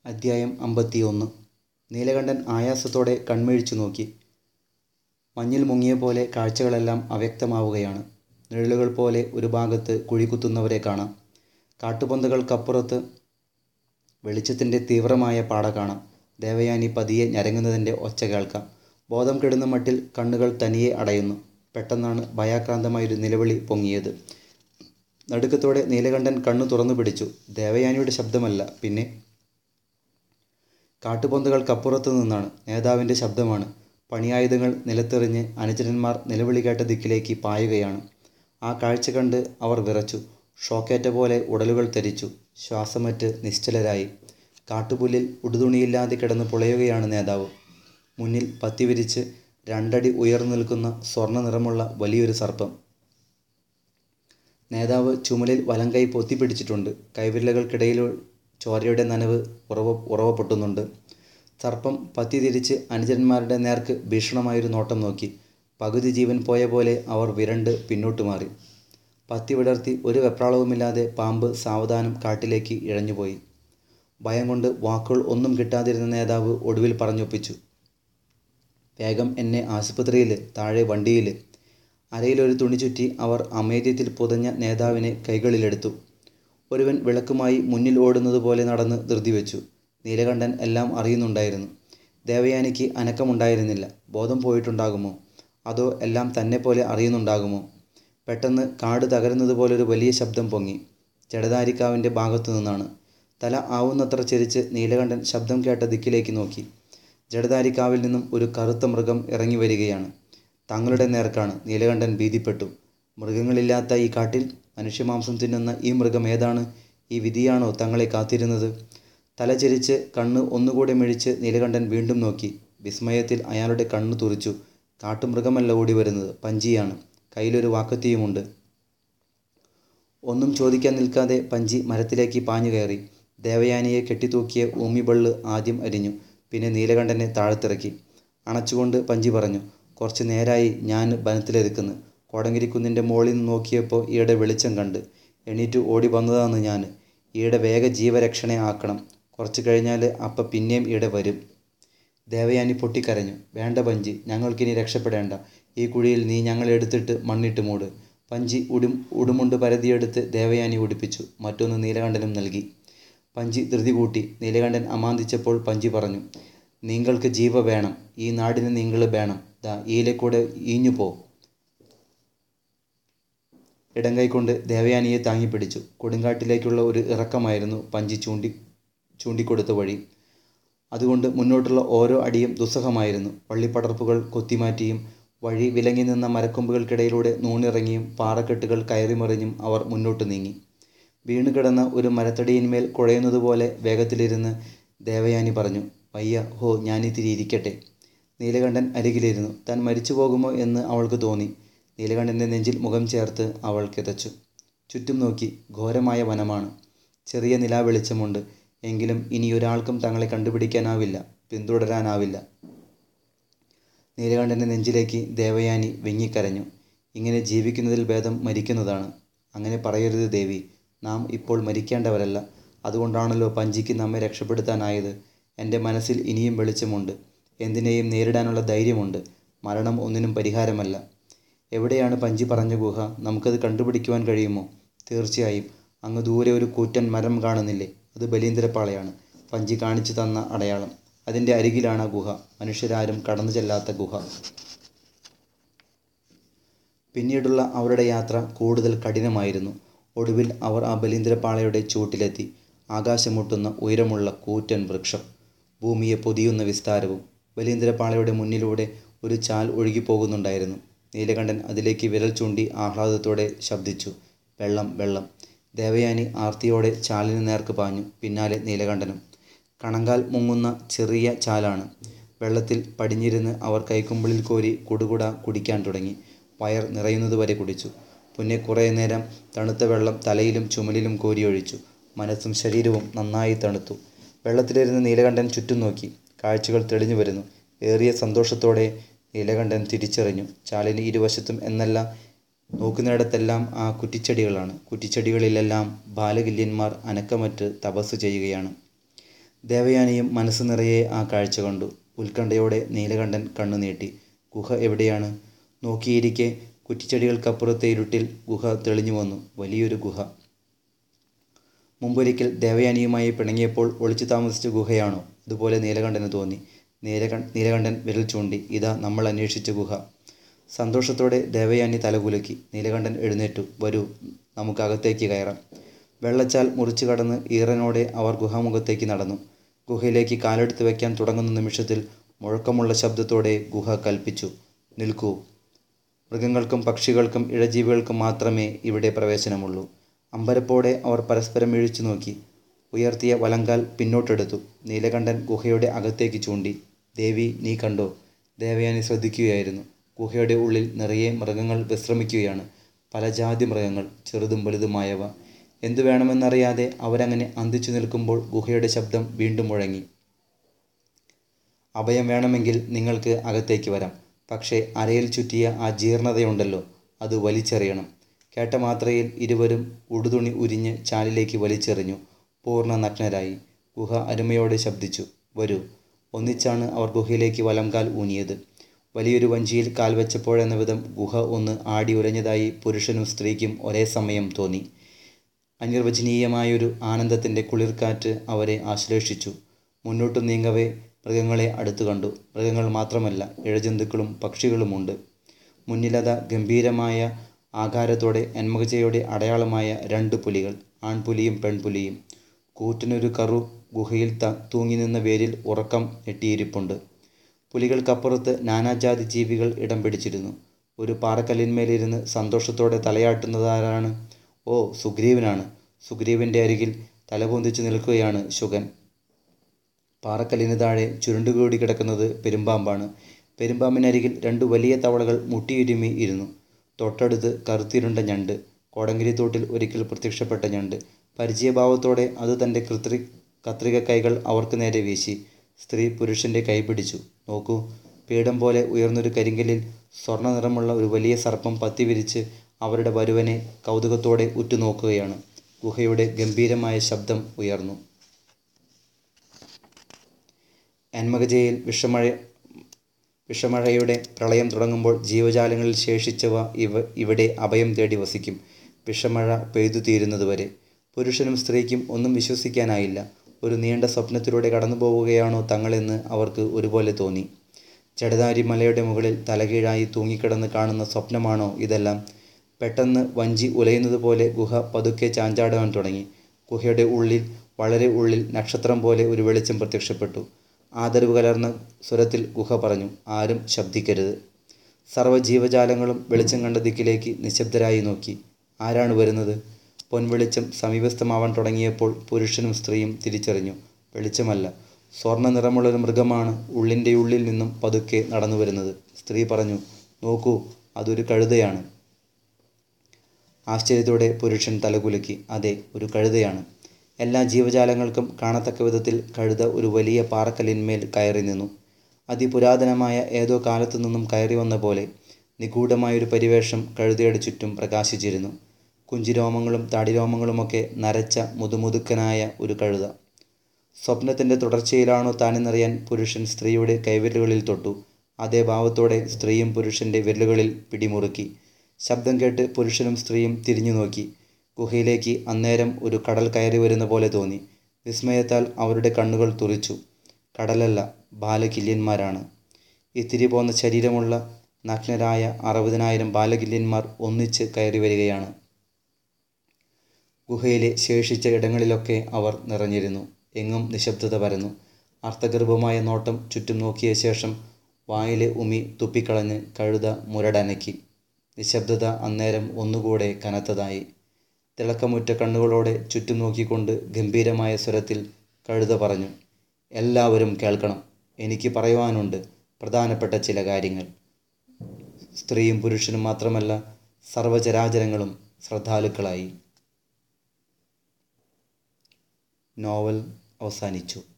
അദ്ധ്യായം അമ്പത്തിയൊന്ന് നീലകണ്ഠൻ ആയാസത്തോടെ കൺമിഴിച്ചു നോക്കി മഞ്ഞിൽ മുങ്ങിയപോലെ കാഴ്ചകളെല്ലാം അവ്യക്തമാവുകയാണ് നിഴലുകൾ പോലെ ഒരു ഭാഗത്ത് കുഴികുത്തുന്നവരെ കാണാം കാട്ടുപൊന്തകൾക്കപ്പുറത്ത് വെളിച്ചത്തിൻ്റെ തീവ്രമായ പാട കാണാം ദേവയാനി പതിയെ ഞരങ്ങുന്നതിൻ്റെ ഒച്ച കേൾക്കാം ബോധം കെടുന്ന മട്ടിൽ കണ്ണുകൾ തനിയെ അടയുന്നു പെട്ടെന്നാണ് ഭയാക്രാന്തമായൊരു നിലവിളി പൊങ്ങിയത് നടുക്കത്തോടെ നീലകണ്ഠൻ കണ്ണു തുറന്നു പിടിച്ചു ദേവയാനിയുടെ ശബ്ദമല്ല പിന്നെ കാട്ടുപൊന്തകൾക്കപ്പുറത്തു നിന്നാണ് നേതാവിൻ്റെ ശബ്ദമാണ് പണിയായുധങ്ങൾ നിലത്തെറിഞ്ഞ് അനുചരന്മാർ നിലവിളി കേട്ട ദിക്കിലേക്ക് പായുകയാണ് ആ കാഴ്ച കണ്ട് അവർ വിറച്ചു ഷോക്കേറ്റ പോലെ ഉടലുകൾ തെറിച്ചു ശ്വാസമറ്റ് നിശ്ചലരായി കാട്ടുപുല്ലിൽ ഉടുതുണിയില്ലാതെ കിടന്ന് പുളയുകയാണ് നേതാവ് മുന്നിൽ പത്തി വിരിച്ച് രണ്ടടി ഉയർന്നു നിൽക്കുന്ന സ്വർണ്ണ നിറമുള്ള വലിയൊരു സർപ്പം നേതാവ് ചുമലിൽ വലങ്കൈ പൊത്തിപ്പിടിച്ചിട്ടുണ്ട് കൈവിരലുകൾക്കിടയിൽ ചോരയുടെ നനവ് ഉറവ ഉറവ പൊട്ടുന്നുണ്ട് സർപ്പം പത്തി തിരിച്ച് അനുജന്മാരുടെ നേർക്ക് ഭീഷണമായൊരു നോട്ടം നോക്കി പകുതി ജീവൻ പോയ പോലെ അവർ വിരണ്ട് പിന്നോട്ട് മാറി പത്തി വിടർത്തി ഒരു വെപ്രാളവുമില്ലാതെ പാമ്പ് സാവധാനം കാട്ടിലേക്ക് ഇഴഞ്ഞുപോയി ഭയം കൊണ്ട് വാക്കുകൾ ഒന്നും കിട്ടാതിരുന്ന നേതാവ് ഒടുവിൽ പറഞ്ഞൊപ്പിച്ചു വേഗം എന്നെ ആശുപത്രിയിൽ താഴെ വണ്ടിയിൽ അരയിലൊരു തുണി ചുറ്റി അവർ അമേദ്യത്തിൽ പുതഞ്ഞ നേതാവിനെ കൈകളിലെടുത്തു ഒരുവൻ വിളക്കുമായി മുന്നിൽ ഓടുന്നത് പോലെ നടന്ന് ധൃതി വെച്ചു നീലകണ്ഠൻ എല്ലാം അറിയുന്നുണ്ടായിരുന്നു ദേവയാനിക്ക് അനക്കമുണ്ടായിരുന്നില്ല ബോധം പോയിട്ടുണ്ടാകുമോ അതോ എല്ലാം തന്നെ പോലെ അറിയുന്നുണ്ടാകുമോ പെട്ടെന്ന് കാട് തകരുന്നത് പോലൊരു വലിയ ശബ്ദം പൊങ്ങി ജഡധാരിക്കാവിൻ്റെ ഭാഗത്തു നിന്നാണ് തല ആവുന്നത്ര ചെരിച്ച് നീലകണ്ഠൻ ശബ്ദം കേട്ട ദിക്കിലേക്ക് നോക്കി ജഡധാരിക്കാവിൽ നിന്നും ഒരു കറുത്ത മൃഗം ഇറങ്ങി വരികയാണ് തങ്ങളുടെ നേർക്കാണ് നീലകണ്ഠൻ ഭീതിപ്പെട്ടു മൃഗങ്ങളില്ലാത്ത ഈ കാട്ടിൽ മനുഷ്യമാംസം തിന്നുന്ന ഈ മൃഗം ഏതാണ് ഈ വിധിയാണോ തങ്ങളെ കാത്തിരുന്നത് തലചെരിച്ച് കണ്ണ് ഒന്നുകൂടെ മിഴിച്ച് നീലകണ്ഠൻ വീണ്ടും നോക്കി വിസ്മയത്തിൽ അയാളുടെ കണ്ണ് തുറിച്ചു കാട്ടുമൃഗമല്ല ഓടി വരുന്നത് പഞ്ചിയാണ് കയ്യിലൊരു വാക്കത്തിയുമുണ്ട് ഒന്നും ചോദിക്കാൻ നിൽക്കാതെ പഞ്ചി മരത്തിലേക്ക് പാഞ്ഞു കയറി ദേവയാനിയെ കെട്ടിത്തൂക്കിയ ഊമിബള്ള് ആദ്യം അരിഞ്ഞു പിന്നെ നീലകണ്ഠനെ താഴത്തിറക്കി അണച്ചുകൊണ്ട് പഞ്ചി പറഞ്ഞു കുറച്ച് നേരായി ഞാൻ വനത്തിലിരിക്കുന്നു കോടങ്കിരിക്കുന്നിൻ്റെ മുകളിൽ നിന്ന് നോക്കിയപ്പോൾ ഈയുടെ വെളിച്ചം കണ്ട് എണീറ്റ് ഓടി വന്നതാണ് ഞാൻ ഈയുടെ വേഗ ജീവരക്ഷണെ ആക്കണം കുറച്ച് കഴിഞ്ഞാൽ അപ്പം പിന്നെയും ഈടെ വരും ദേവയാനി പൊട്ടിക്കരഞ്ഞു വേണ്ട പഞ്ചി ഞങ്ങൾക്കിനി രക്ഷപ്പെടേണ്ട ഈ കുഴിയിൽ നീ ഞങ്ങളെ എടുത്തിട്ട് മണ്ണിട്ട് മൂട് പഞ്ചി ഉടും ഉടുമുണ്ട് പരതിയെടുത്ത് ദേവയാനി ഉടുപ്പിച്ചു മറ്റൊന്ന് നീലകണ്ഠനും നൽകി പഞ്ചി ധൃതി കൂട്ടി നീലകണ്ഠൻ അമാന്തിച്ചപ്പോൾ പഞ്ചി പറഞ്ഞു നിങ്ങൾക്ക് ജീവ വേണം ഈ നാടിന് നിങ്ങൾ വേണം ദാ ഈയിലെ കൂടെ ഈഞ്ഞു പോ ഇടങ്കൈ കൊണ്ട് ദേവയാനിയെ താങ്ങിപ്പിടിച്ചു കൊടുങ്കാട്ടിലേക്കുള്ള ഒരു ഇറക്കമായിരുന്നു പഞ്ചി ചൂണ്ടി ചൂണ്ടിക്കൊടുത്ത വഴി അതുകൊണ്ട് മുന്നോട്ടുള്ള ഓരോ അടിയും ദുസ്സഹമായിരുന്നു വള്ളിപ്പടർപ്പുകൾ കൊത്തിമാറ്റിയും വഴി വിലങ്ങി നിന്ന മരക്കൊമ്പുകൾക്കിടയിലൂടെ നൂണിറങ്ങിയും പാറക്കെട്ടുകൾ കയറിമറിഞ്ഞും അവർ മുന്നോട്ട് നീങ്ങി വീണുകിടന്ന ഒരു മരത്തടിയിന്മേൽ കുഴയുന്നതുപോലെ വേഗത്തിലിരുന്ന് ദേവയാനി പറഞ്ഞു വയ്യ ഹോ ഞാനിത്തിരി ഇരിക്കട്ടെ നീലകണ്ഠൻ അരികിലിരുന്നു താൻ മരിച്ചു പോകുമോ എന്ന് അവൾക്ക് തോന്നി നീലകണ്ഠൻ്റെ നെഞ്ചിൽ മുഖം ചേർത്ത് അവൾ കിതച്ചു ചുറ്റും നോക്കി ഘോരമായ വനമാണ് ചെറിയ നിലാവെളിച്ചമുണ്ട് എങ്കിലും ഇനി ഒരാൾക്കും തങ്ങളെ കണ്ടുപിടിക്കാനാവില്ല പിന്തുടരാനാവില്ല നീലകണ്ഠൻ്റെ നെഞ്ചിലേക്ക് ദേവയാനി വിങ്ങിക്കരഞ്ഞു ഇങ്ങനെ ജീവിക്കുന്നതിൽ ഭേദം മരിക്കുന്നതാണ് അങ്ങനെ പറയരുത് ദേവി നാം ഇപ്പോൾ മരിക്കേണ്ടവരല്ല അതുകൊണ്ടാണല്ലോ പഞ്ചിക്ക് നമ്മെ രക്ഷപ്പെടുത്താനായത് എൻ്റെ മനസ്സിൽ ഇനിയും വെളിച്ചമുണ്ട് എന്തിനേയും നേരിടാനുള്ള ധൈര്യമുണ്ട് മരണം ഒന്നിനും പരിഹാരമല്ല എവിടെയാണ് പഞ്ചി പറഞ്ഞ ഗുഹ നമുക്കത് കണ്ടുപിടിക്കുവാൻ കഴിയുമോ തീർച്ചയായും അങ്ങ് ദൂരെ ഒരു കൂറ്റൻ മരം കാണുന്നില്ലേ അത് ബലീന്ദ്രപ്പാളയാണ് പഞ്ചി കാണിച്ചു തന്ന അടയാളം അതിൻ്റെ അരികിലാണ് ആ ഗുഹ മനുഷ്യരാരും കടന്നു ചെല്ലാത്ത ഗുഹ പിന്നീടുള്ള അവരുടെ യാത്ര കൂടുതൽ കഠിനമായിരുന്നു ഒടുവിൽ അവർ ആ ബലീന്ദ്രപ്പാളയുടെ ചൂട്ടിലെത്തി ആകാശമുട്ടുന്ന ഉയരമുള്ള കൂറ്റൻ വൃക്ഷം ഭൂമിയെ പൊതിയുന്ന വിസ്താരവും ബലീന്ദ്രപ്പാളയുടെ മുന്നിലൂടെ ഒരു ചാൽ ഒഴുകിപ്പോകുന്നുണ്ടായിരുന്നു നീലകണ്ഠൻ അതിലേക്ക് വിരൽ ചൂണ്ടി ആഹ്ലാദത്തോടെ ശബ്ദിച്ചു വെള്ളം വെള്ളം ദേവയാനി ആർത്തിയോടെ ചാലിന് നേർക്ക് പാഞ്ഞു പിന്നാലെ നീലകണ്ഠനും കണങ്കാൽ മുങ്ങുന്ന ചെറിയ ചാലാണ് വെള്ളത്തിൽ പടിഞ്ഞിരുന്ന് അവർ കൈക്കുമ്പിളിൽ കോരി കുടുകുട കുടിക്കാൻ തുടങ്ങി വയർ നിറയുന്നതുവരെ കുടിച്ചു പിന്നെ കുറേ നേരം തണുത്ത വെള്ളം തലയിലും ചുമലിലും കോരിയൊഴിച്ചു മനസ്സും ശരീരവും നന്നായി തണുത്തു വെള്ളത്തിലിരുന്ന് നീലകണ്ഠൻ ചുറ്റും നോക്കി കാഴ്ചകൾ തെളിഞ്ഞു വരുന്നു ഏറിയ സന്തോഷത്തോടെ നീലകണ്ഠൻ തിരിച്ചറിഞ്ഞു ചാലിന് ഇരുവശത്തും എന്നല്ല നോക്കുന്നിടത്തെല്ലാം ആ കുറ്റിച്ചെടികളാണ് കുറ്റിച്ചെടികളിലെല്ലാം ബാലകില്യന്മാർ അനക്കമറ്റ് തപസ് ചെയ്യുകയാണ് ദേവയാനിയും മനസ്സ് നിറയെ ആ കാഴ്ച കണ്ടു ഉത്കണ്ഠയോടെ നീലകണ്ഠൻ കണ്ണു നീട്ടി ഗുഹ എവിടെയാണ് നോക്കിയിരിക്കെ കുറ്റിച്ചെടികൾക്കപ്പുറത്തെ ഇരുട്ടിൽ ഗുഹ തെളിഞ്ഞു വന്നു വലിയൊരു ഗുഹ മുമ്പൊരിക്കൽ ദേവയാനിയുമായി പിണങ്ങിയപ്പോൾ ഒളിച്ചു താമസിച്ച ഗുഹയാണോ അതുപോലെ നീലകണ്ഠന് തോന്നി നീലകണ്ഠ നീലകണ്ഠൻ വിരൽ ചൂണ്ടി ഇതാ നമ്മൾ അന്വേഷിച്ച ഗുഹ സന്തോഷത്തോടെ ദേവയാനി തലകുലുക്കി നീലകണ്ഠൻ എഴുന്നേറ്റു വരൂ നമുക്ക് അകത്തേക്ക് കയറാം വെള്ളച്ചാൽ മുറിച്ചു കടന്ന് ഈറനോടെ അവർ ഗുഹാമുഖത്തേക്ക് നടന്നു ഗുഹയിലേക്ക് കാലെടുത്ത് വയ്ക്കാൻ തുടങ്ങുന്ന നിമിഷത്തിൽ മുഴക്കമുള്ള ശബ്ദത്തോടെ ഗുഹ കൽപ്പിച്ചു നിൽക്കൂ മൃഗങ്ങൾക്കും പക്ഷികൾക്കും ഇഴജീവികൾക്കും മാത്രമേ ഇവിടെ പ്രവേശനമുള്ളൂ അമ്പരപ്പോടെ അവർ പരസ്പരം ഇഴിച്ചു നോക്കി ഉയർത്തിയ വലങ്കാൽ പിന്നോട്ടെടുത്തു നീലകണ്ഠൻ ഗുഹയുടെ അകത്തേക്ക് ചൂണ്ടി ദേവി നീ കണ്ടോ ദേവയാനി ശ്രദ്ധിക്കുകയായിരുന്നു ഗുഹയുടെ ഉള്ളിൽ നിറയെ മൃഗങ്ങൾ വിശ്രമിക്കുകയാണ് പല ജാതി മൃഗങ്ങൾ ചെറുതും വലുതുമായവ എന്തു വേണമെന്നറിയാതെ അവരങ്ങനെ അന്തിച്ചു നിൽക്കുമ്പോൾ ഗുഹയുടെ ശബ്ദം വീണ്ടും മുഴങ്ങി അഭയം വേണമെങ്കിൽ നിങ്ങൾക്ക് അകത്തേക്ക് വരാം പക്ഷേ അരയിൽ ചുറ്റിയ ആ ജീർണതയുണ്ടല്ലോ അത് വലിച്ചെറിയണം കേട്ട മാത്രയിൽ ഇരുവരും ഉടുതുണി ഉരിഞ്ഞ് ചാലിലേക്ക് വലിച്ചെറിഞ്ഞു പൂർണ്ണ നഗ്നരായി ഗുഹ അരുമയോടെ ശബ്ദിച്ചു വരൂ ഒന്നിച്ചാണ് അവർ ഗുഹയിലേക്ക് വലംകാൽ ഊന്നിയത് വലിയൊരു വഞ്ചിയിൽ കാൽ വെച്ചപ്പോഴെന്ന വിധം ഗുഹ ഒന്ന് ആടി ഉലഞ്ഞതായി പുരുഷനും സ്ത്രീക്കും ഒരേ സമയം തോന്നി അനിർവചനീയമായൊരു ആനന്ദത്തിൻ്റെ കുളിർക്കാറ്റ് അവരെ ആശ്ലേഷിച്ചു മുന്നോട്ട് നീങ്ങവേ മൃഗങ്ങളെ അടുത്തു കണ്ടു മൃഗങ്ങൾ മാത്രമല്ല ഇഴജന്തുക്കളും പക്ഷികളുമുണ്ട് മുന്നിലത ഗംഭീരമായ ആകാരത്തോടെ എന്മകജയുടെ അടയാളമായ രണ്ട് പുലികൾ ആൺപുലിയും പെൺപുലിയും കൂറ്റിനൊരു കറു ഗുഹയിൽ ത തൂങ്ങി നിന്ന വേരിൽ ഉറക്കം ഞെട്ടിയിരിപ്പുണ്ട് പുലികൾക്കപ്പുറത്ത് നാനാജാതി ജീവികൾ ഇടം പിടിച്ചിരുന്നു ഒരു പാറക്കല്ലിന്മേലിരുന്ന് സന്തോഷത്തോടെ തലയാട്ടുന്നതാരാണ് ഓ സുഗ്രീവനാണ് സുഗ്രീവൻ്റെ അരികിൽ തലപൊന്തിച്ചു നിൽക്കുകയാണ് ശുഗൻ പാറക്കല്ലിന് താഴെ ചുരുണ്ടുകൂടി കിടക്കുന്നത് പെരുമ്പാമ്പാണ് പെരുമ്പാമ്പിനരികിൽ രണ്ട് വലിയ തവളകൾ മുട്ടിയുരുമി ഇരുന്നു തൊട്ടടുത്ത് കറുത്തിരുണ്ട ഞണ്ട് കോടങ്കിരിത്തോട്ടിൽ ഒരിക്കൽ പ്രത്യക്ഷപ്പെട്ട ഞണ്ട് പരിചയഭാവത്തോടെ അത് തൻ്റെ കൃത്രി കത്രിക കൈകൾ അവർക്ക് നേരെ വീശി സ്ത്രീ പുരുഷൻ്റെ കൈ പിടിച്ചു നോക്കൂ പീഠം പോലെ ഉയർന്നൊരു കരിങ്കല്ലിൽ സ്വർണ്ണ നിറമുള്ള ഒരു വലിയ സർപ്പം പത്തി വിരിച്ച് അവരുടെ വരുവനെ കൗതുകത്തോടെ ഉറ്റുനോക്കുകയാണ് ഗുഹയുടെ ഗംഭീരമായ ശബ്ദം ഉയർന്നു എന്മകജയിൽ വിഷമഴ വിഷമഴയുടെ പ്രളയം തുടങ്ങുമ്പോൾ ജീവജാലങ്ങളിൽ ശേഷിച്ചവ ഇവ ഇവിടെ അഭയം തേടി വസിക്കും വിഷമഴ പെയ്തു തീരുന്നതുവരെ പുരുഷനും സ്ത്രീക്കും ഒന്നും വിശ്വസിക്കാനായില്ല ഒരു നീണ്ട സ്വപ്നത്തിലൂടെ കടന്നു പോവുകയാണോ തങ്ങളെന്ന് അവർക്ക് ഒരുപോലെ തോന്നി ജഡധാരി മലയുടെ മുകളിൽ തലകീഴായി തൂങ്ങിക്കിടന്ന് കാണുന്ന സ്വപ്നമാണോ ഇതെല്ലാം പെട്ടെന്ന് വഞ്ചി ഉലയുന്നത് പോലെ ഗുഹ പതുക്കെ ചാഞ്ചാടുവാൻ തുടങ്ങി ഗുഹയുടെ ഉള്ളിൽ വളരെ ഉള്ളിൽ നക്ഷത്രം പോലെ ഒരു വെളിച്ചം പ്രത്യക്ഷപ്പെട്ടു ആദരവ് കലർന്ന സ്വരത്തിൽ ഗുഹ പറഞ്ഞു ആരും ശബ്ദിക്കരുത് സർവ്വജീവജാലങ്ങളും വെളിച്ചം കണ്ട ദിക്കിലേക്ക് നിശബ്ദരായി നോക്കി ആരാണ് വരുന്നത് പൊൻവെളിച്ചം സമീപസ്ഥമാവാൻ തുടങ്ങിയപ്പോൾ പുരുഷനും സ്ത്രീയും തിരിച്ചറിഞ്ഞു വെളിച്ചമല്ല സ്വർണ്ണ നിറമുള്ളൊരു മൃഗമാണ് ഉള്ളിൻ്റെ ഉള്ളിൽ നിന്നും പതുക്കെ നടന്നു വരുന്നത് സ്ത്രീ പറഞ്ഞു നോക്കൂ അതൊരു കഴുതയാണ് ആശ്ചര്യത്തോടെ പുരുഷൻ തലകുലുക്കി അതെ ഒരു കഴുതയാണ് എല്ലാ ജീവജാലങ്ങൾക്കും കാണത്തക്ക വിധത്തിൽ കഴുത ഒരു വലിയ പാറക്കല്ലിന്മേൽ കയറി നിന്നു അതിപുരാതനമായ ഏതോ കാലത്തു നിന്നും കയറി വന്ന പോലെ നിഗൂഢമായൊരു പരിവേഷം കഴുതയുടെ ചുറ്റും പ്രകാശിച്ചിരുന്നു കുഞ്ചിരോമങ്ങളും താടിരോമങ്ങളുമൊക്കെ നരച്ച മുതുമുതുക്കനായ ഒരു കഴുത സ്വപ്നത്തിൻ്റെ തുടർച്ചയിലാണോ താനെന്നറിയാൻ പുരുഷൻ സ്ത്രീയുടെ കൈവിരലുകളിൽ തൊട്ടു അതേ ഭാവത്തോടെ സ്ത്രീയും പുരുഷൻ്റെ വിരലുകളിൽ പിടിമുറുക്കി ശബ്ദം കേട്ട് പുരുഷനും സ്ത്രീയും തിരിഞ്ഞു നോക്കി ഗുഹയിലേക്ക് അന്നേരം ഒരു കടൽ കയറി വരുന്ന പോലെ തോന്നി വിസ്മയത്താൽ അവരുടെ കണ്ണുകൾ തുറിച്ചു കടലല്ല ബാലകില്യന്മാരാണ് ഇത്തിരി പോന്ന ശരീരമുള്ള നഗ്നരായ അറുപതിനായിരം ബാലകില്യന്മാർ ഒന്നിച്ച് കയറി വരികയാണ് ഗുഹയിലെ ശേഷിച്ച ഇടങ്ങളിലൊക്കെ അവർ നിറഞ്ഞിരുന്നു എങ്ങും നിശബ്ദത പരന്നു അർത്ഥഗർഭമായ നോട്ടം ചുറ്റും നോക്കിയ ശേഷം വായിലെ ഉമി തുപ്പിക്കളഞ്ഞ് കഴുത മുരടനക്കി നിശബ്ദത അന്നേരം ഒന്നുകൂടെ കനത്തതായി തിളക്കമുറ്റ കണ്ണുകളോടെ ചുറ്റും നോക്കിക്കൊണ്ട് ഗംഭീരമായ സ്വരത്തിൽ കഴുത പറഞ്ഞു എല്ലാവരും കേൾക്കണം എനിക്ക് പറയുവാനുണ്ട് പ്രധാനപ്പെട്ട ചില കാര്യങ്ങൾ സ്ത്രീയും പുരുഷനും മാത്രമല്ല സർവചരാചരങ്ങളും ശ്രദ്ധാലുക്കളായി നോവൽ അവസാനിച്ചു